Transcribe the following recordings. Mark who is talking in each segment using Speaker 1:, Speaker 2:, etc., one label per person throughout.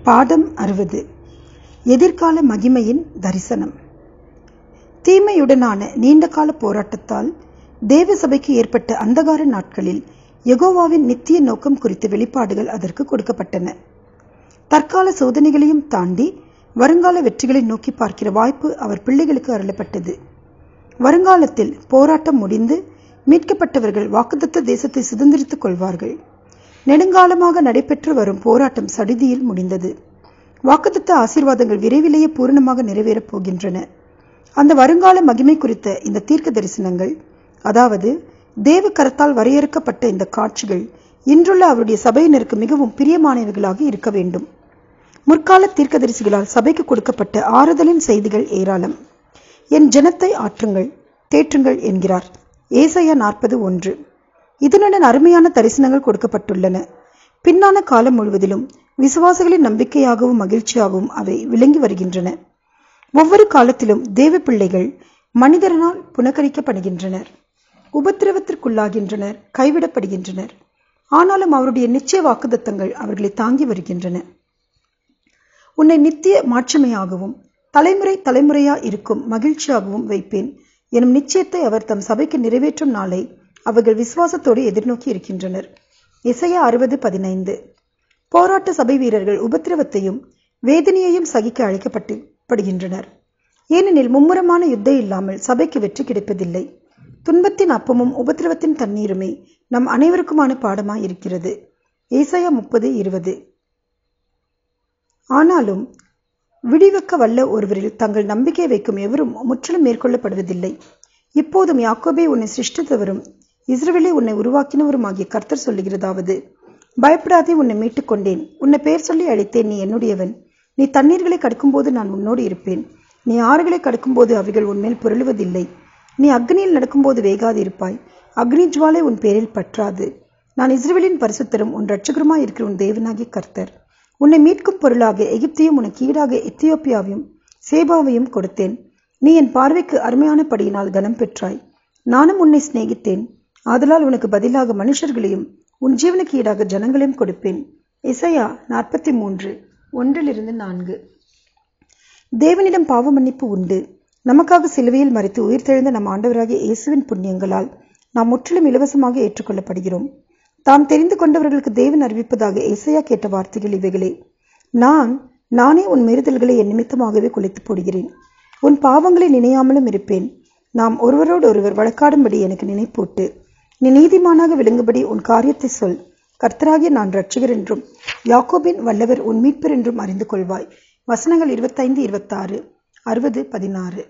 Speaker 1: பாடம் அறுபது எதிர்கால மகிமையின் தரிசனம் தீமையுடனான நீண்டகால போராட்டத்தால் தேவ சபைக்கு ஏற்பட்ட அந்தகார நாட்களில் யெகோவாவின் நித்திய நோக்கம் குறித்த வெளிப்பாடுகள் அதற்கு கொடுக்கப்பட்டன தற்கால சோதனைகளையும் தாண்டி வருங்கால வெற்றிகளை நோக்கி பார்க்கிற வாய்ப்பு அவர் பிள்ளைகளுக்கு அருளப்பட்டது வருங்காலத்தில் போராட்டம் முடிந்து மீட்கப்பட்டவர்கள் வாக்குத்தத்த தேசத்தை சுதந்திரித்துக் கொள்வார்கள் நெடுங்காலமாக நடைபெற்று வரும் போராட்டம் சடிதியில் முடிந்தது வாக்குத்தத்த ஆசீர்வாதங்கள் விரைவிலேயே பூரணமாக நிறைவேறப் போகின்றன அந்த வருங்கால மகிமை குறித்த இந்த தீர்க்க தரிசனங்கள் அதாவது தேவ கரத்தால் வரையறுக்கப்பட்ட இந்த காட்சிகள் இன்றுள்ள அவருடைய சபையினருக்கு மிகவும் பிரியமானவைகளாக இருக்க வேண்டும் முற்கால தீர்க்கதரிசிகளால் சபைக்கு கொடுக்கப்பட்ட ஆறுதலின் செய்திகள் ஏராளம் என் ஜனத்தை ஆற்றுங்கள் தேற்றுங்கள் என்கிறார் ஏசையா நாற்பது ஒன்று இதனுடன் அருமையான தரிசனங்கள் கொடுக்கப்பட்டுள்ளன பின்னான காலம் முழுவதிலும் விசுவாசிகளின் நம்பிக்கையாகவும் மகிழ்ச்சியாகவும் அவை விளங்கி வருகின்றன ஒவ்வொரு காலத்திலும் தேவ பிள்ளைகள் மனிதரனால் புனக்கரிக்கப்படுகின்றனர் உபத்திரவத்திற்குள்ளாகின்றனர் கைவிடப்படுகின்றனர் ஆனாலும் அவருடைய நிச்சய வாக்குதத்தங்கள் அவர்களை தாங்கி வருகின்றன உன்னை நித்திய மாட்சிமையாகவும் தலைமுறை தலைமுறையா இருக்கும் மகிழ்ச்சியாகவும் வைப்பேன் எனும் நிச்சயத்தை அவர் தம் சபைக்கு நிறைவேற்றும் நாளை அவர்கள் விசுவாசத்தோடு எதிர்நோக்கி இருக்கின்றனர் இசைய அறுபது பதினைந்து போராட்ட சபை வீரர்கள் உபத்திரவத்தையும் வேதனையையும் சகிக்க அழைக்கப்பட்டு படுகின்றனர் ஏனெனில் மும்முரமான யுத்தம் இல்லாமல் சபைக்கு வெற்றி கிடைப்பதில்லை துன்பத்தின் அப்பமும் உபத்திரவத்தின் தண்ணீருமே நம் அனைவருக்குமான பாடமாய் இருக்கிறது ஏசாயா முப்பது இருபது ஆனாலும் விடிவெக்க வல்ல ஒருவரில் தங்கள் நம்பிக்கை வைக்கும் எவரும் முற்றிலும் மேற்கொள்ளப்படுவதில்லை இப்போதும் யாக்கோபே உன்னை சிருஷ்டித்தவரும் இஸ்ரவேலை உன்னை உருவாக்கினவரும் ஆகிய கர்த்தர் சொல்லுகிறதாவது பயப்படாதே உன்னை மீட்டுக் கொண்டேன் உன்னை பெயர் சொல்லி அழைத்தேன் நீ என்னுடையவன் நீ தண்ணீர்களை கடக்கும்போது நான் உன்னோடு இருப்பேன் நீ ஆறுகளை கடக்கும்போது அவைகள் உன்மேல் புரளுவதில்லை நீ அக்னியில் நடக்கும்போது வேகாது இருப்பாய் அக்னி ஜுவாலை உன் பேரில் பற்றாது நான் இஸ்ரேலின் பரிசுத்தரும் உன் ரட்சகருமாய் இருக்கிற உன் தேவனாகிய கர்த்தர் உன்னை மீட்கும் பொருளாக எகிப்தையும் உனக்கு ஈடாக எத்தியோப்பியாவையும் சேபாவையும் கொடுத்தேன் நீ என் பார்வைக்கு அருமையானபடியினால் கனம் பெற்றாய் நானும் உன்னை சிநேகித்தேன் ஆதலால் உனக்கு பதிலாக மனுஷர்களையும் உன் ஜீவனுக்கு ஈடாக ஜனங்களையும் கொடுப்பேன் இசையா நாற்பத்தி மூன்று ஒன்றிலிருந்து நான்கு தேவனிடம் பாவ மன்னிப்பு உண்டு நமக்காக சிலுவையில் மறித்து உயிர்த்தெழுந்த நம் ஆண்டவராகிய இயேசுவின் புண்ணியங்களால் நாம் முற்றிலும் இலவசமாக ஏற்றுக்கொள்ளப்படுகிறோம் தாம் தெரிந்து கொண்டவர்களுக்கு தேவன் அறிவிப்பதாக இசையா கேட்ட வார்த்தைகள் இவைகளே நான் நானே உன் மீறுதல்களை என் நிமித்தமாகவே குலைத்து போடுகிறேன் உன் பாவங்களை நினையாமலும் இருப்பேன் நாம் ஒருவரோடு ஒருவர் வழக்காடும்படி எனக்கு நினைப்பூட்டு நீ நீதிமானாக விளங்கும்படி உன் காரியத்தை சொல் கர்த்தராகிய நான் ரட்சகர் என்றும் யாக்கோபின் வல்லவர் உன் மீட்பர் என்றும் அறிந்து கொள்வாய் வசனங்கள் இருபத்தைந்து இருபத்தாறு அறுபது பதினாறு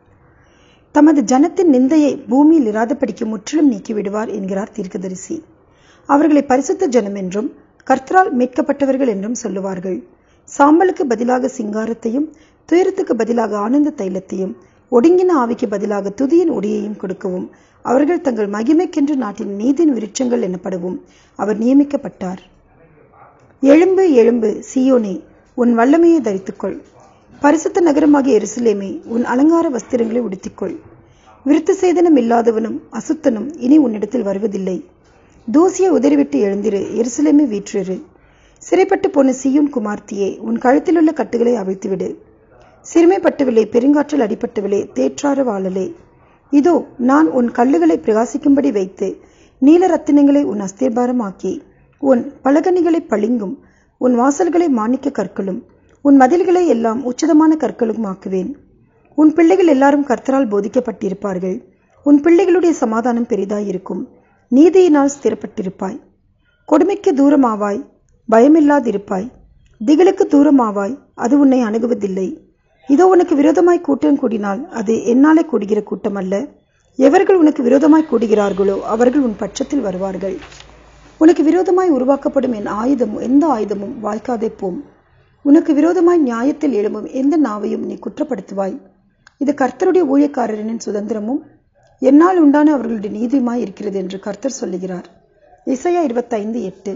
Speaker 1: தமது ஜனத்தின் நிந்தையை பூமியில் இராதபடிக்கு முற்றிலும் நீக்கிவிடுவார் என்கிறார் தீர்க்கதரிசி அவர்களை பரிசுத்த ஜனம் என்றும் கர்த்தரால் மீட்கப்பட்டவர்கள் என்றும் சொல்லுவார்கள் சாம்பலுக்கு பதிலாக சிங்காரத்தையும் துயரத்துக்கு பதிலாக ஆனந்த தைலத்தையும் ஒடுங்கின ஆவிக்கு பதிலாக துதியின் ஒடியையும் கொடுக்கவும் அவர்கள் தங்கள் மகிமைக்கென்று நாட்டின் நீதியின் விருட்சங்கள் எனப்படவும் அவர் நியமிக்கப்பட்டார் எழும்பு எழும்பு சியோனே உன் வல்லமையை தரித்துக்கொள் பரிசுத்த நகரமாகிய எருசலேமே உன் அலங்கார வஸ்திரங்களை உடுத்திக்கொள் விருத்த சேதனம் இல்லாதவனும் அசுத்தனும் இனி உன்னிடத்தில் வருவதில்லை தூசியை உதறிவிட்டு எழுந்திரு எருசலேமே வீற்றிரு சிறைப்பட்டு போன சியூன் குமார்த்தியே உன் கழுத்திலுள்ள கட்டுகளை அவிழ்த்துவிடு சிறுமைப்பட்டவில்லை பெருங்காற்றில் அடிப்பட்டவில்லை தேற்றார வாழலே இதோ நான் உன் கல்லுகளை பிரகாசிக்கும்படி வைத்து நீல ரத்தினங்களை உன் அஸ்திர்பாரமாக்கி உன் பலகனிகளை பளிங்கும் உன் வாசல்களை மாணிக்க கற்களும் உன் மதில்களை எல்லாம் உச்சிதமான கற்களும் ஆக்குவேன் உன் பிள்ளைகள் எல்லாரும் கர்த்தரால் போதிக்கப்பட்டிருப்பார்கள் உன் பிள்ளைகளுடைய சமாதானம் பெரிதாயிருக்கும் நீதியினால் ஸ்திரப்பட்டிருப்பாய் கொடுமைக்கு தூரமாவாய் பயமில்லாதிருப்பாய் திகிலுக்கு தூரமாவாய் அது உன்னை அணுகுவதில்லை இதோ உனக்கு விரோதமாய் கூட்டம் கூடினால் அது என்னாலே கூடுகிற கூட்டம் அல்ல எவர்கள் உனக்கு விரோதமாய் கூடுகிறார்களோ அவர்கள் உன் பட்சத்தில் வருவார்கள் உனக்கு விரோதமாய் உருவாக்கப்படும் என் ஆயுதம் எந்த ஆயுதமும் வாய்க்காதே போம் உனக்கு விரோதமாய் நியாயத்தில் எழும்பும் எந்த நாவையும் நீ குற்றப்படுத்துவாய் இது கர்த்தருடைய ஊழியக்காரரின் சுதந்திரமும் என்னால் உண்டான அவர்களுடைய நீதியுமாய் இருக்கிறது என்று கர்த்தர் சொல்லுகிறார் இசையா இருபத்தைந்து எட்டு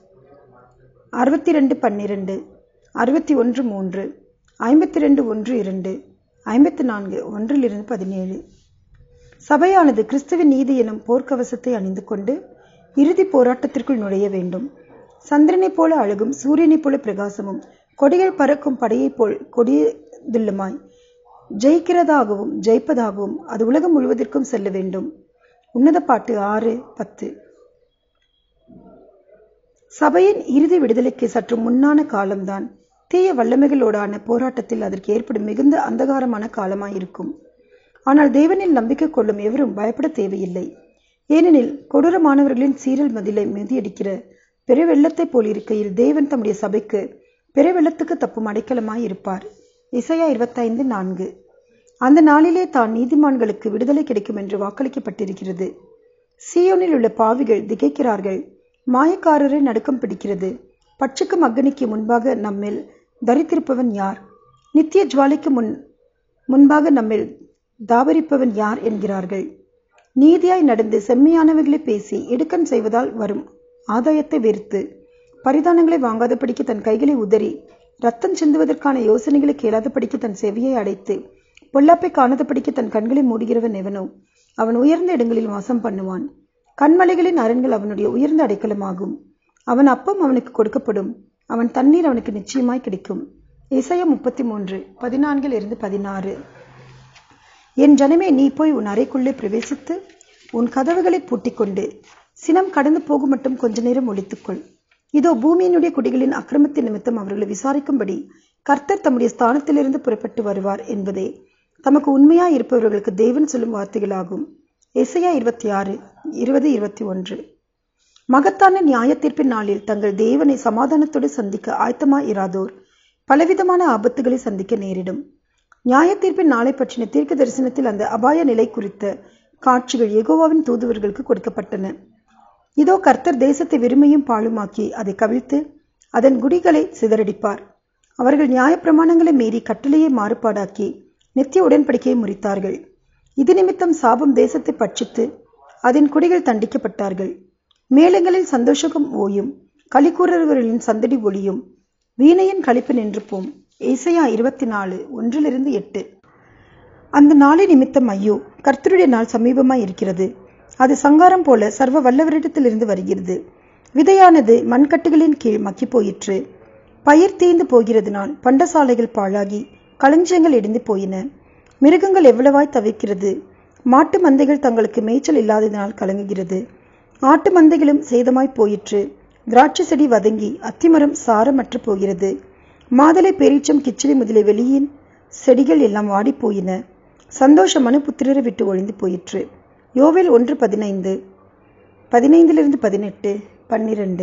Speaker 1: அறுபத்தி ரெண்டு பன்னிரண்டு அறுபத்தி ஒன்று மூன்று ஐம்பத்தி ரெண்டு ஒன்று இரண்டு ஐம்பத்தி நான்கு ஒன்றிலிருந்து பதினேழு சபையானது கிறிஸ்துவின் நீதி எனும் போர்க்கவசத்தை அணிந்து கொண்டு இறுதி போராட்டத்திற்குள் நுழைய வேண்டும் சந்திரனைப் போல அழகும் சூரியனைப் போல பிரகாசமும் கொடிகள் பறக்கும் படையைப் போல் கொடியதுள்ளமாய் ஜெயிக்கிறதாகவும் ஜெயிப்பதாகவும் அது உலகம் முழுவதற்கும் செல்ல வேண்டும் உன்னத பாட்டு ஆறு பத்து சபையின் இறுதி விடுதலைக்கு சற்று முன்னான காலம்தான் தீய வல்லமைகளோடான போராட்டத்தில் அதற்கு ஏற்படும் மிகுந்த அந்தகாரமான காலமாயிருக்கும் ஆனால் தேவனில் நம்பிக்கை கொள்ளும் எவரும் பயப்பட தேவையில்லை ஏனெனில் கொடூரமானவர்களின் சீரல் மதிலை மிதியடிக்கிற பெரு வெள்ளத்தைப் போல் இருக்கையில் தேவன் தம்முடைய சபைக்கு பெரு வெள்ளத்துக்கு தப்பும் அடைக்கலமாய் இருப்பார் இசையா இருபத்தைந்து நான்கு அந்த நாளிலே தான் நீதிமான்களுக்கு விடுதலை கிடைக்கும் என்று வாக்களிக்கப்பட்டிருக்கிறது சியோனில் உள்ள பாவிகள் திகைக்கிறார்கள் மாயக்காரரை நடுக்கம் பிடிக்கிறது பட்சிக்கும் அக்னிக்கு முன்பாக நம்மில் தரித்திருப்பவன் யார் நித்திய ஜுவாலைக்கு முன் முன்பாக நம்மில் தாபரிப்பவன் யார் என்கிறார்கள் நீதியாய் நடந்து செம்மையானவைகளை பேசி இடுக்கன் செய்வதால் வரும் ஆதாயத்தை வெறுத்து பரிதானங்களை வாங்காதபடிக்கு தன் கைகளை உதறி ரத்தம் சிந்துவதற்கான யோசனைகளை கேளாதபடிக்கு தன் செவியை அடைத்து பொல்லாப்பை காணாதபடிக்கு தன் கண்களை மூடுகிறவன் எவனோ அவன் உயர்ந்த இடங்களில் வாசம் பண்ணுவான் கண்மலைகளின் அரண்கள் அவனுடைய உயர்ந்த அடைக்கலமாகும் அவன் அப்பம் அவனுக்கு கொடுக்கப்படும் அவன் தண்ணீர் அவனுக்கு நிச்சயமாய் கிடைக்கும் இசைய முப்பத்தி மூன்று பதினான்கில் இருந்து பதினாறு என் ஜனமே நீ போய் உன் அறைக்குள்ளே பிரவேசித்து உன் கதவுகளை பூட்டிக்கொண்டு சினம் கடந்து போகும் மட்டும் கொஞ்ச நேரம் ஒழித்துக்கொள் இதோ பூமியினுடைய குடிகளின் அக்கிரமத்தின் நிமித்தம் அவர்களை விசாரிக்கும்படி கர்த்தர் தம்முடைய ஸ்தானத்திலிருந்து புறப்பட்டு வருவார் என்பதே தமக்கு உண்மையாய் இருப்பவர்களுக்கு தேவன் சொல்லும் வார்த்தைகளாகும் எசையா இருபத்தி ஆறு இருபது இருபத்தி ஒன்று மகத்தான நியாய தீர்ப்பின் நாளில் தங்கள் தேவனை சமாதானத்தோடு சந்திக்க ஆயத்தமாய் இராதோர் பலவிதமான ஆபத்துகளை சந்திக்க நேரிடும் நியாய தீர்ப்பின் நாளை பற்றின தீர்க்க தரிசனத்தில் அந்த அபாய நிலை குறித்த காட்சிகள் எகோவாவின் தூதுவர்களுக்கு கொடுக்கப்பட்டன இதோ கர்த்தர் தேசத்தை வெறுமையும் பாழுமாக்கி அதை கவிழ்த்து அதன் குடிகளை சிதறடிப்பார் அவர்கள் நியாயப்பிரமாணங்களை மீறி கட்டளையை மாறுபாடாக்கி நித்திய உடன்படிக்கையை முறித்தார்கள் இது நிமித்தம் சாபம் தேசத்தை பட்சித்து அதன் குடிகள் தண்டிக்கப்பட்டார்கள் மேளங்களில் சந்தோஷகம் ஓயும் களிக்கூறவர்களின் சந்தடி ஒளியும் வீணையின் களிப்பு நின்று போம் ஏசையா இருபத்தி நாலு ஒன்றிலிருந்து எட்டு அந்த நாளை நிமித்தம் ஐயோ கர்த்தருடைய நாள் சமீபமாய் இருக்கிறது அது சங்காரம் போல சர்வ வல்லவரிடத்திலிருந்து வருகிறது விதையானது மண்கட்டுகளின் கீழ் மக்கி போயிற்று பயிர் தீந்து போகிறதுனால் பண்டசாலைகள் பாழாகி களஞ்சியங்கள் இடிந்து போயின மிருகங்கள் எவ்வளவாய் தவிக்கிறது மாட்டு மந்தைகள் தங்களுக்கு மேய்ச்சல் இல்லாததினால் கலங்குகிறது ஆட்டு மந்தைகளும் சேதமாய் போயிற்று திராட்சை செடி வதங்கி அத்திமரம் சாரமற்று போகிறது மாதளை பேரீச்சம் கிச்சிலி முதலிய வெளியின் செடிகள் எல்லாம் வாடி போயின சந்தோஷமான புத்திரரை விட்டு ஒழிந்து போயிற்று யோவேல் ஒன்று பதினைந்து பதினைந்திலிருந்து பதினெட்டு பன்னிரண்டு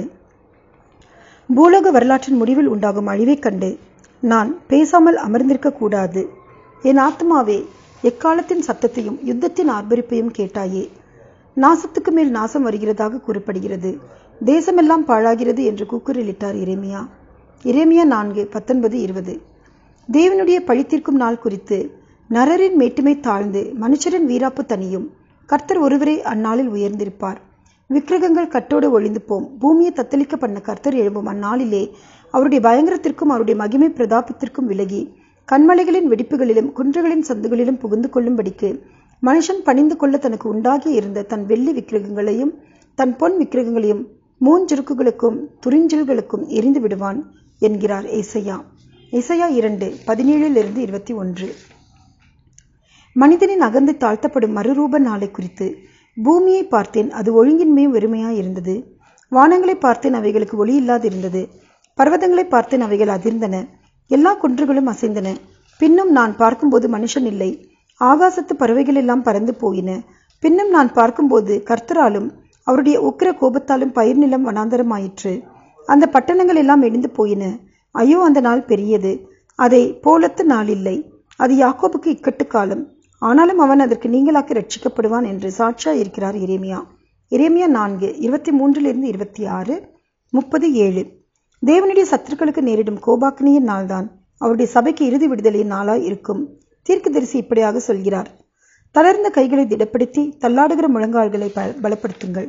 Speaker 1: பூலோக வரலாற்றின் முடிவில் உண்டாகும் அழிவைக் கண்டு நான் பேசாமல் அமர்ந்திருக்க கூடாது என் ஆத்மாவே எக்காலத்தின் சத்தத்தையும் யுத்தத்தின் ஆர்ப்பரிப்பையும் கேட்டாயே நாசத்துக்கு மேல் நாசம் வருகிறதாக கூறப்படுகிறது தேசமெல்லாம் பாழாகிறது என்று கூக்குரலிட்டார் இறைமியா இறைமியா நான்கு பத்தொன்பது இருபது தேவனுடைய பழித்தீர்க்கும் நாள் குறித்து நரரின் மேட்டுமை தாழ்ந்து மனுஷரின் வீராப்பு தனியும் கர்த்தர் ஒருவரே அந்நாளில் உயர்ந்திருப்பார் விக்கிரகங்கள் கட்டோடு ஒழிந்து போம் பூமியை தத்தளிக்க பண்ண கர்த்தர் எழும்பும் அந்நாளிலே அவருடைய பயங்கரத்திற்கும் அவருடைய மகிமை பிரதாபத்திற்கும் விலகி கண்மலைகளின் வெடிப்புகளிலும் குன்றுகளின் சந்துகளிலும் புகுந்து கொள்ளும்படிக்கு மனுஷன் பணிந்து கொள்ள தனக்கு உண்டாகி இருந்த தன் வெள்ளி விக்கிரகங்களையும் தன் பொன் விக்கிரகங்களையும் மூஞ்சுருக்குகளுக்கும் துறிஞ்சல்களுக்கும் எரிந்து விடுவான் என்கிறார் ஏசையா இசையா இரண்டு பதினேழிலிருந்து இருபத்தி ஒன்று மனிதனின் அகந்து தாழ்த்தப்படும் மறுரூப நாளை குறித்து பூமியை பார்த்தேன் அது ஒழுங்கின்மையும் வெறுமையாய் இருந்தது வானங்களை பார்த்தேன் அவைகளுக்கு ஒளி இல்லாதிருந்தது பர்வதங்களை பார்த்தேன் அவைகள் அதிர்ந்தன எல்லா குன்றுகளும் அசைந்தன பின்னும் நான் பார்க்கும்போது மனுஷன் இல்லை ஆகாசத்து பறவைகள் எல்லாம் பறந்து போயின பின்னும் நான் பார்க்கும்போது கர்த்தராலும் அவருடைய உக்கிர கோபத்தாலும் பயிர் நிலம் வனாந்தரமாயிற்று அந்த பட்டணங்கள் எல்லாம் இடிந்து போயின ஐயோ அந்த நாள் பெரியது அதை போலத்து நாள் இல்லை அது யாக்கோபுக்கு இக்கட்டு காலம் ஆனாலும் அவன் அதற்கு நீங்களாக்கி ரட்சிக்கப்படுவான் என்று சாட்சியா இருக்கிறார் இறைமியா இறைமியா நான்கு இருபத்தி மூன்றிலிருந்து இருபத்தி ஆறு முப்பது ஏழு தேவனுடைய சத்துருக்களுக்கு நேரிடும் கோபாக்கினியின் நாள்தான் அவருடைய சபைக்கு இறுதி விடுதலையின் நாளாய் இருக்கும் தீர்க்கதரிசி இப்படியாக சொல்கிறார் தளர்ந்த கைகளை திடப்படுத்தி தள்ளாடுகிற முழங்கால்களை ப- பலப்படுத்துங்கள்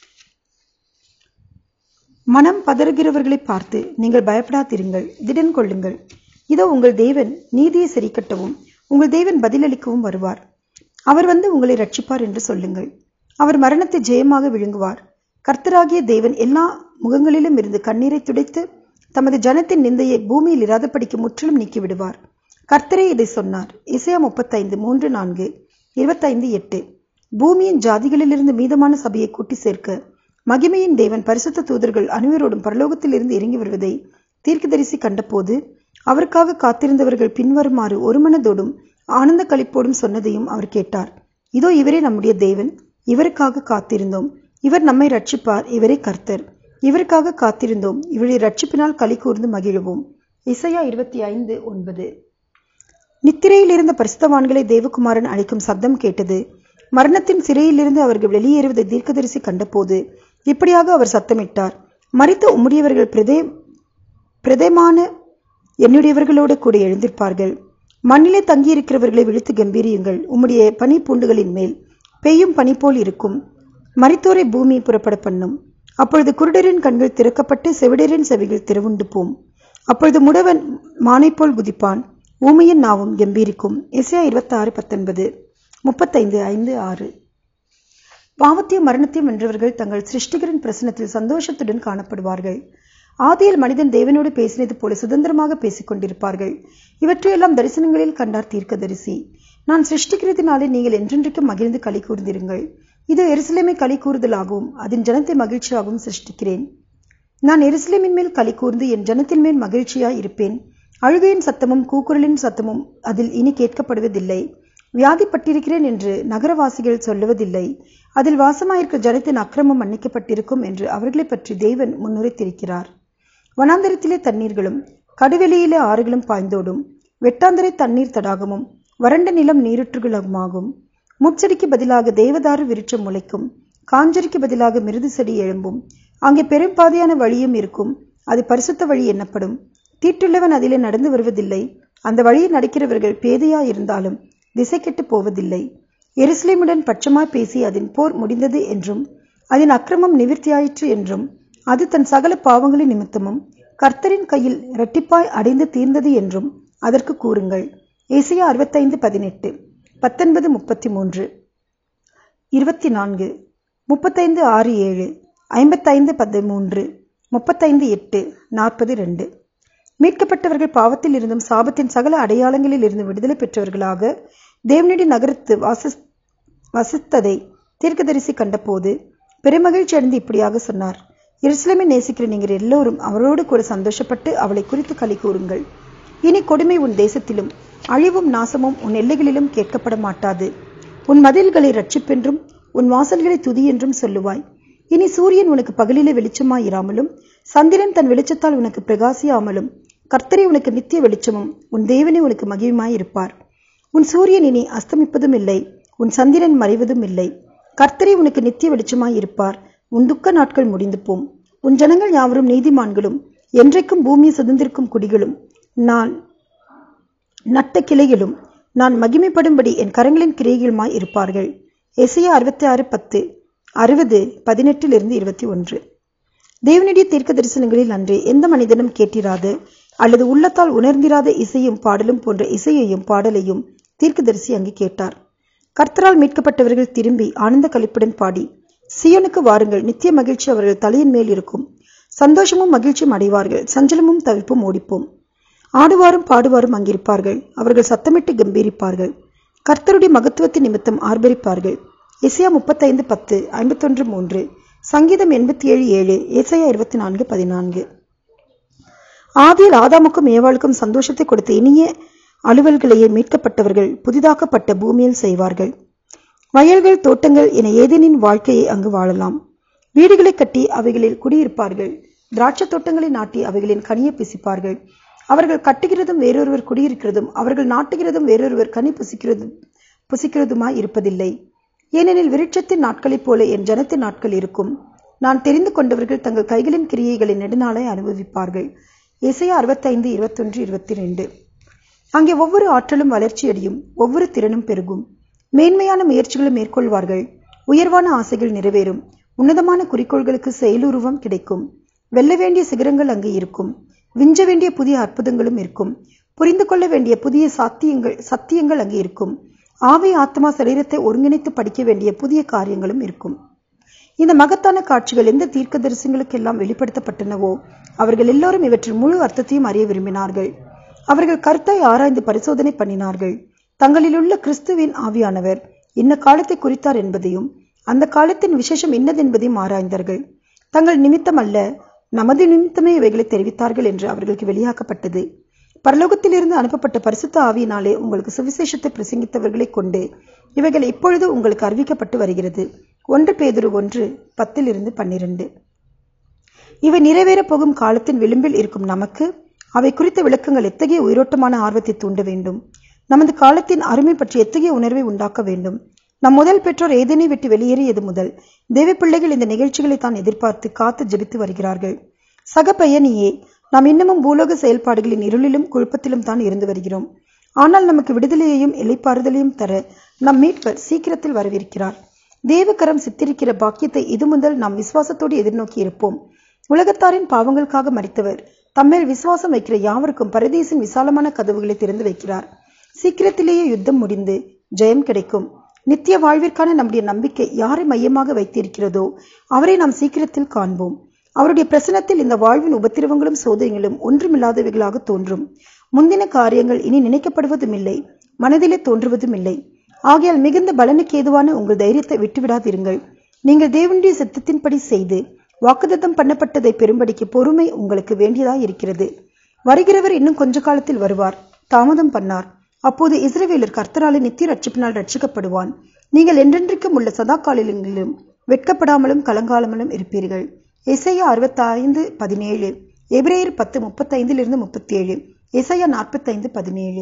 Speaker 1: மனம் பதறுகிறவர்களை பார்த்து நீங்கள் பயப்படாதிருங்கள் திடன் கொள்ளுங்கள் இதோ உங்கள் தேவன் நீதியை சரிக்கட்டவும் உங்கள் தேவன் பதிலளிக்கவும் வருவார் அவர் வந்து உங்களை ரட்சிப்பார் என்று சொல்லுங்கள் அவர் மரணத்தை ஜெயமாக விழுங்குவார் கர்த்தராகிய தேவன் எல்லா முகங்களிலும் இருந்து கண்ணீரை துடைத்து தமது ஜனத்தின் நிந்தையை பூமியில் இராதபடிக்கு முற்றிலும் நீக்கிவிடுவார் கர்த்தரே இதை சொன்னார் இசையா முப்பத்தைந்து மூன்று நான்கு இருபத்தைந்து எட்டு பூமியின் ஜாதிகளிலிருந்து மீதமான சபையை கூட்டி சேர்க்க மகிமையின் தேவன் பரிசுத்த தூதர்கள் அனைவரோடும் பரலோகத்திலிருந்து இறங்கி வருவதை தீர்க்கதரிசி கண்டபோது அவருக்காக காத்திருந்தவர்கள் பின்வருமாறு ஒரு மனதோடும் ஆனந்த களிப்போடும் சொன்னதையும் அவர் கேட்டார் இதோ இவரே நம்முடைய தேவன் இவருக்காக காத்திருந்தோம் இவர் நம்மை ரட்சிப்பார் இவரே கர்த்தர் இவருக்காக காத்திருந்தோம் இவருடைய ரட்சிப்பினால் களி கூர்ந்து மகிழுவோம் இசையா இருபத்தி ஐந்து ஒன்பது நித்திரையில் இருந்த பரிசுத்தவான்களை தேவகுமாரன் அழைக்கும் சப்தம் கேட்டது மரணத்தின் சிறையிலிருந்து அவர்கள் வெளியேறுவதை தீர்க்கதரிசி கண்டபோது இப்படியாக அவர் சத்தமிட்டார் மறித்த உம்முடையவர்கள் பிரதே பிரதேமான என்னுடையவர்களோடு கூட எழுந்திருப்பார்கள் மண்ணிலே தங்கியிருக்கிறவர்களை விழித்து கம்பீரியுங்கள் உம்முடைய பனி பூண்டுகளின் மேல் பெய்யும் பனி போல் இருக்கும் மரித்தோரை பூமி புறப்பட பண்ணும் அப்பொழுது குருடரின் கண்கள் திறக்கப்பட்டு செவிடரின் செவிகள் திறவுண்டு போம் அப்பொழுது முடவன் மானை போல் குதிப்பான் ஊமையின் நாவும் கம்பீரிக்கும் இசையா இருபத்தாறு பத்தொன்பது முப்பத்தைந்து ஐந்து ஆறு பாவத்தையும் மரணத்தையும் வென்றவர்கள் தங்கள் சிருஷ்டிகரின் பிரசனத்தில் சந்தோஷத்துடன் காணப்படுவார்கள் ஆதியில் மனிதன் தேவனோடு பேசினது போல சுதந்திரமாக பேசிக் கொண்டிருப்பார்கள் இவற்றையெல்லாம் தரிசனங்களில் கண்டார் தீர்க்கதரிசி நான் சிருஷ்டிக்கிறதுனாலே நீங்கள் என்றென்றைக்கும் மகிழ்ந்து களி கூர்ந்திருங்கள் இது எருசலேமை களி கூறுதலாகவும் அதன் ஜனத்தை மகிழ்ச்சியாகவும் சிருஷ்டிக்கிறேன் நான் எருசலேமின் மேல் களி கூர்ந்து என் ஜனத்தின் மேல் மகிழ்ச்சியாய் இருப்பேன் அழுகையின் சத்தமும் கூக்குரலின் சத்தமும் அதில் இனி கேட்கப்படுவதில்லை வியாதிப்பட்டிருக்கிறேன் என்று நகரவாசிகள் சொல்லுவதில்லை அதில் வாசமாயிருக்க ஜனத்தின் அக்கிரமம் மன்னிக்கப்பட்டிருக்கும் என்று அவர்களைப் பற்றி தேவன் முன்னுரைத்திருக்கிறார் வனாந்தரத்திலே தண்ணீர்களும் கடுவெளியிலே ஆறுகளும் பாய்ந்தோடும் வெட்டாந்தரை தண்ணீர் தடாகமும் வறண்ட நிலம் நீருற்றுகளுமாகும் முட்செடிக்கு பதிலாக தேவதாரு விருட்சம் முளைக்கும் காஞ்சரிக்கு பதிலாக மிருது செடி எழும்பும் அங்கே பெரும்பாதையான வழியும் இருக்கும் அது பரிசுத்த வழி எண்ணப்படும் தீட்டுள்ளவன் அதிலே நடந்து வருவதில்லை அந்த வழியில் நடக்கிறவர்கள் பேதையா இருந்தாலும் திசை கெட்டு போவதில்லை எருசலேமுடன் பட்சமாய் பேசி அதன் போர் முடிந்தது என்றும் அதன் அக்கிரமம் நிவிர்த்தியாயிற்று என்றும் அது தன் சகல பாவங்களின் நிமித்தமும் கர்த்தரின் கையில் இரட்டிப்பாய் அடைந்து தீர்ந்தது என்றும் அதற்கு கூறுங்கள் ஏசியா அறுபத்தைந்து பதினெட்டு பத்தொன்பது முப்பத்தி மூன்று இருபத்தி நான்கு முப்பத்தைந்து ஆறு ஏழு ஐம்பத்தைந்து பதிமூன்று முப்பத்தைந்து எட்டு நாற்பது ரெண்டு மீட்கப்பட்டவர்கள் பாவத்தில் இருந்தும் சாபத்தின் சகல அடையாளங்களில் இருந்து விடுதலை பெற்றவர்களாக தேவனடி நகரத்து வாச வசித்ததை தீர்க்கதரிசி கண்டபோது பெருமகிழ்ச்சி அடைந்து இப்படியாக சொன்னார் எருசலேமை நேசிக்கிற நீங்கள் எல்லோரும் அவரோடு கூட சந்தோஷப்பட்டு அவளை குறித்து களி கூறுங்கள் இனி கொடுமை உன் தேசத்திலும் அழிவும் நாசமும் உன் எல்லைகளிலும் கேட்கப்பட மாட்டாது உன் மதில்களை ரட்சிப்பென்றும் உன் வாசல்களை துதி என்றும் சொல்லுவாய் இனி சூரியன் உனக்கு பகலிலே வெளிச்சமாய் இராமலும் சந்திரன் தன் வெளிச்சத்தால் உனக்கு பிரகாசியாமலும் கர்த்தரை உனக்கு நித்திய வெளிச்சமும் உன் தேவனே உனக்கு மகிழ்மாய் இருப்பார் உன் சூரியன் இனி அஸ்தமிப்பதும் இல்லை உன் சந்திரன் மறைவதும் இல்லை கர்த்தரை உனக்கு நித்திய வெளிச்சமாய் இருப்பார் உன் துக்க நாட்கள் முடிந்து போம் உன் ஜனங்கள் யாவரும் நீதிமான்களும் என்றைக்கும் பூமியை சுதந்திரிக்கும் குடிகளும் நான் நட்ட கிளைகளும் நான் மகிமைப்படும்படி என் கரங்களின் கிரியைகளுமாய் இருப்பார்கள் எசையா அறுபத்தி ஆறு பத்து அறுபது பதினெட்டிலிருந்து இருபத்தி ஒன்று தேவனுடைய தீர்க்க தரிசனங்களில் அன்றே எந்த மனிதனும் கேட்டிராது அல்லது உள்ளத்தால் உணர்ந்திராத இசையும் பாடலும் போன்ற இசையையும் பாடலையும் தீர்க்கதரிசி அங்கு கேட்டார் கர்த்தரால் மீட்கப்பட்டவர்கள் திரும்பி ஆனந்த கழிப்புடன் பாடி சியோனுக்கு வாருங்கள் நித்திய மகிழ்ச்சி அவர்கள் தலையின் மேல் இருக்கும் சந்தோஷமும் மகிழ்ச்சியும் அடைவார்கள் சஞ்சலமும் தவிப்பும் ஓடிப்போம் ஆடுவாரும் பாடுவாரும் அங்கிருப்பார்கள் அவர்கள் சத்தமிட்டு கம்பீரிப்பார்கள் கர்த்தருடைய மகத்துவத்தின் நிமித்தம் ஆர்ப்பரிப்பார்கள் இசையா முப்பத்தைந்து பத்து ஐம்பத்தொன்று மூன்று சங்கீதம் எண்பத்தி ஏழு ஏழு ஏசையா இருபத்தி நான்கு பதினான்கு ஆதியில் ஆதாமுக்கும் ஏவாளுக்கும் சந்தோஷத்தை கொடுத்த இனிய அலுவல்களையே மீட்கப்பட்டவர்கள் புதிதாக்கப்பட்ட பூமியில் செய்வார்கள் வயல்கள் தோட்டங்கள் என ஏதேனின் வாழ்க்கையை அங்கு வாழலாம் வீடுகளை கட்டி அவைகளில் குடியிருப்பார்கள் திராட்சை தோட்டங்களை நாட்டி அவைகளின் கனியை பிசிப்பார்கள் அவர்கள் கட்டுகிறதும் வேறொருவர் குடியிருக்கிறதும் அவர்கள் நாட்டுகிறதும் வேறொருவர் கனி புசிக்கிறதும் புசிக்கிறதுமாய் இருப்பதில்லை ஏனெனில் விருட்சத்தின் நாட்களைப் போல என் ஜனத்தின் நாட்கள் இருக்கும் நான் தெரிந்து கொண்டவர்கள் தங்கள் கைகளின் கிரியைகளை நெடுநாளை அனுபவிப்பார்கள் இசையா அறுபத்தைந்து இருபத்தொன்று இருபத்தி ரெண்டு அங்கே ஒவ்வொரு ஆற்றலும் வளர்ச்சியடையும் ஒவ்வொரு திறனும் பெருகும் மேன்மையான முயற்சிகளை மேற்கொள்வார்கள் உயர்வான ஆசைகள் நிறைவேறும் உன்னதமான குறிக்கோள்களுக்கு செயலுருவம் கிடைக்கும் வெல்ல வேண்டிய சிகரங்கள் அங்கு இருக்கும் விஞ்ச வேண்டிய புதிய அற்புதங்களும் இருக்கும் புரிந்து கொள்ள வேண்டிய புதிய சாத்தியங்கள் சத்தியங்கள் அங்கு இருக்கும் ஆவை ஆத்மா சரீரத்தை ஒருங்கிணைத்து படிக்க வேண்டிய புதிய காரியங்களும் இருக்கும் இந்த மகத்தான காட்சிகள் எந்த தீர்க்கதரிசிகளுக்கெல்லாம் வெளிப்படுத்தப்பட்டனவோ அவர்கள் எல்லாரும் இவற்றின் முழு அர்த்தத்தையும் அறிய விரும்பினார்கள் அவர்கள் கருத்தை ஆராய்ந்து பரிசோதனை பண்ணினார்கள் தங்களிலுள்ள கிறிஸ்துவின் ஆவியானவர் இன்ன காலத்தை குறித்தார் என்பதையும் அந்த காலத்தின் விசேஷம் இன்னதென்பதையும் ஆராய்ந்தார்கள் தங்கள் நிமித்தம் அல்ல நமது நிமித்தமே இவைகளை தெரிவித்தார்கள் என்று அவர்களுக்கு வெளியாக்கப்பட்டது பரலோகத்திலிருந்து அனுப்பப்பட்ட பரிசுத்த ஆவியினாலே உங்களுக்கு சுவிசேஷத்தை பிரசங்கித்தவர்களை கொண்டு இவைகள் இப்பொழுது உங்களுக்கு அறிவிக்கப்பட்டு வருகிறது ஒன்று பேதுரு ஒன்று பத்திலிருந்து பன்னிரண்டு இவை நிறைவேறப் போகும் காலத்தின் விளிம்பில் இருக்கும் நமக்கு அவை குறித்த விளக்கங்கள் எத்தகைய உயிரோட்டமான ஆர்வத்தை தூண்ட வேண்டும் நமது காலத்தின் அருமை பற்றி எத்தகைய உணர்வை உண்டாக்க வேண்டும் நம் முதல் பெற்றோர் ஏதேனை விட்டு வெளியேறியது முதல் தேவ பிள்ளைகள் இந்த நிகழ்ச்சிகளை தான் எதிர்பார்த்து காத்து ஜெபித்து வருகிறார்கள் சக பயணியே நாம் இன்னமும் பூலோக செயல்பாடுகளின் இருளிலும் குழப்பத்திலும் தான் இருந்து வருகிறோம் ஆனால் நமக்கு விடுதலையையும் இலைப்பாறுதலையும் தர நம் மீட்பர் சீக்கிரத்தில் வரவிருக்கிறார் தேவகரம் சித்தரிக்கிற பாக்கியத்தை இது முதல் நாம் விசுவாசத்தோடு எதிர்நோக்கி இருப்போம் உலகத்தாரின் பாவங்களுக்காக மறித்தவர் தம்மேல் விசுவாசம் வைக்கிற யாவருக்கும் பரதேசின் விசாலமான கதவுகளை திறந்து வைக்கிறார் சீக்கிரத்திலேயே யுத்தம் முடிந்து ஜெயம் கிடைக்கும் நித்திய வாழ்விற்கான நம்முடைய நம்பிக்கை யாரை மையமாக வைத்திருக்கிறதோ அவரை நாம் சீக்கிரத்தில் காண்போம் அவருடைய பிரசனத்தில் இந்த வாழ்வின் உபத்திரவங்களும் சோதனைகளும் ஒன்றுமில்லாதவைகளாக தோன்றும் முந்தின காரியங்கள் இனி நினைக்கப்படுவதும் இல்லை மனதிலே தோன்றுவதும் இல்லை ஆகையால் மிகுந்த பலனுக்கு ஏதுவான உங்கள் தைரியத்தை விட்டுவிடாதிருங்கள் நீங்கள் தேவனுடைய சித்தத்தின்படி செய்து வாக்குத்தத்தம் பண்ணப்பட்டதை பெரும்படிக்கு பொறுமை உங்களுக்கு வேண்டியதாய் இருக்கிறது வருகிறவர் இன்னும் கொஞ்ச காலத்தில் வருவார் தாமதம் பண்ணார் அப்போது இஸ்ரவேலர் கர்த்தராலே நித்திய ரட்சிப்பினால் ரட்சிக்கப்படுவான் நீங்கள் என்றென்றைக்கும் உள்ள சதா காலிலும் வெட்கப்படாமலும் கலங்காலமலும் இருப்பீர்கள் இசையா அறுபத்தைந்து பதினேழு எபிரேயர் பத்து முப்பத்தைந்திலிருந்து முப்பத்தி ஏழு இசையா நாற்பத்தைந்து பதினேழு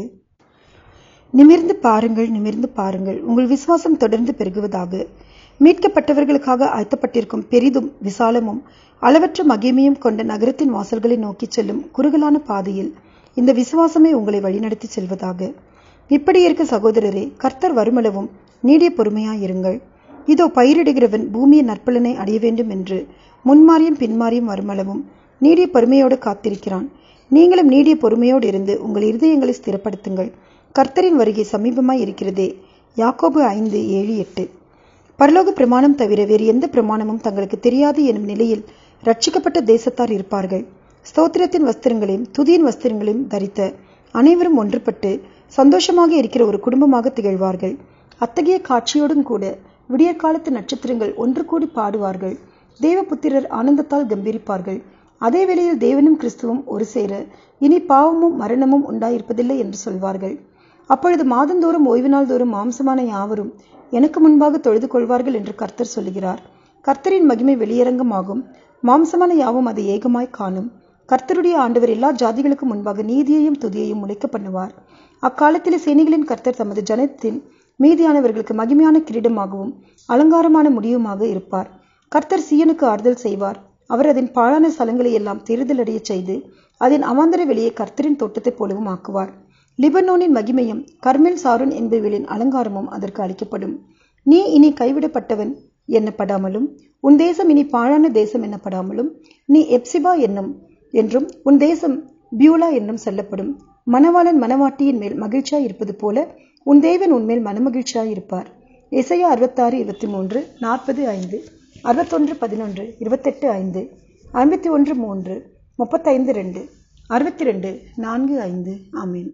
Speaker 1: நிமிர்ந்து பாருங்கள் நிமிர்ந்து பாருங்கள் உங்கள் விசுவாசம் தொடர்ந்து பெருகுவதாக மீட்கப்பட்டவர்களுக்காக ஆயத்தப்பட்டிருக்கும் பெரிதும் விசாலமும் அளவற்ற மகிமையும் கொண்ட நகரத்தின் வாசல்களை நோக்கிச் செல்லும் குறுகலான பாதையில் இந்த விசுவாசமே உங்களை வழிநடத்தி செல்வதாக இப்படி இருக்க சகோதரரே கர்த்தர் வருமளவும் நீடிய பொறுமையாயிருங்கள் இதோ பயிரிடுகிறவன் பூமியின் நற்பலனை அடைய வேண்டும் என்று முன்மாறியும் பின்மாறியும் வருமளவும் நீடிய பொறுமையோடு காத்திருக்கிறான் நீங்களும் நீடிய பொறுமையோடு இருந்து உங்கள் இருதயங்களை ஸ்திரப்படுத்துங்கள் கர்த்தரின் வருகை சமீபமாய் இருக்கிறதே யாக்கோபு ஐந்து ஏழு எட்டு பரலோக பிரமாணம் தவிர வேறு எந்த பிரமாணமும் தங்களுக்கு தெரியாது எனும் நிலையில் ரட்சிக்கப்பட்ட தேசத்தார் இருப்பார்கள் ஸ்தோத்திரத்தின் வஸ்திரங்களையும் துதியின் வஸ்திரங்களையும் தரித்த அனைவரும் ஒன்றுபட்டு சந்தோஷமாக இருக்கிற ஒரு குடும்பமாக திகழ்வார்கள் அத்தகைய காட்சியோடும் கூட விடியற்காலத்து நட்சத்திரங்கள் ஒன்று கூடி பாடுவார்கள் தேவபுத்திரர் ஆனந்தத்தால் கம்பீரிப்பார்கள் அதே வேளையில் தேவனும் கிறிஸ்துவும் ஒரு சேர இனி பாவமும் மரணமும் உண்டாயிருப்பதில்லை என்று சொல்வார்கள் அப்பொழுது மாதந்தோறும் ஓய்வு நாள் தோறும் மாம்சமான யாவரும் எனக்கு முன்பாக தொழுது கொள்வார்கள் என்று கர்த்தர் சொல்லுகிறார் கர்த்தரின் மகிமை வெளியரங்கமாகும் மாம்சமான யாவும் அதை ஏகமாய் காணும் கர்த்தருடைய ஆண்டவர் எல்லா ஜாதிகளுக்கும் முன்பாக நீதியையும் துதியையும் முளைக்க பண்ணுவார் அக்காலத்திலே சேனைகளின் கர்த்தர் தமது ஜனத்தின் மீதியானவர்களுக்கு மகிமையான கிரீடமாகவும் அலங்காரமான முடிவுமாக இருப்பார் கர்த்தர் சீயனுக்கு ஆறுதல் செய்வார் அவர் அதன் பாழான ஸ்தலங்களை எல்லாம் தேர்தலடைய செய்து அதன் அவாந்தர வெளியே கர்த்தரின் தோட்டத்தைப் போலவும் ஆக்குவார் லிபனோனின் மகிமையும் கர்மெல் சாருன் என்பவர்களின் அலங்காரமும் அதற்கு அளிக்கப்படும் நீ இனி கைவிடப்பட்டவன் எண்ணப்படாமலும் உன் தேசம் இனி பாழான தேசம் எண்ணப்படாமலும் நீ எப்சிபா என்னும் என்றும் உன் தேசம் பியூலா என்னும் சொல்லப்படும் மணவாளன் மணவாட்டியின் மேல் மகிழ்ச்சியாய் இருப்பது போல உன் தேவன் உன்மேல் மனமகிழ்ச்சியாய் இருப்பார் இசையா அறுபத்தாறு இருபத்தி மூன்று நாற்பது ஐந்து அறுபத்தொன்று பதினொன்று இருபத்தெட்டு ஐந்து ஐம்பத்தி ஒன்று மூன்று முப்பத்தைந்து ரெண்டு அறுபத்தி ரெண்டு நான்கு ஐந்து ஆமீன்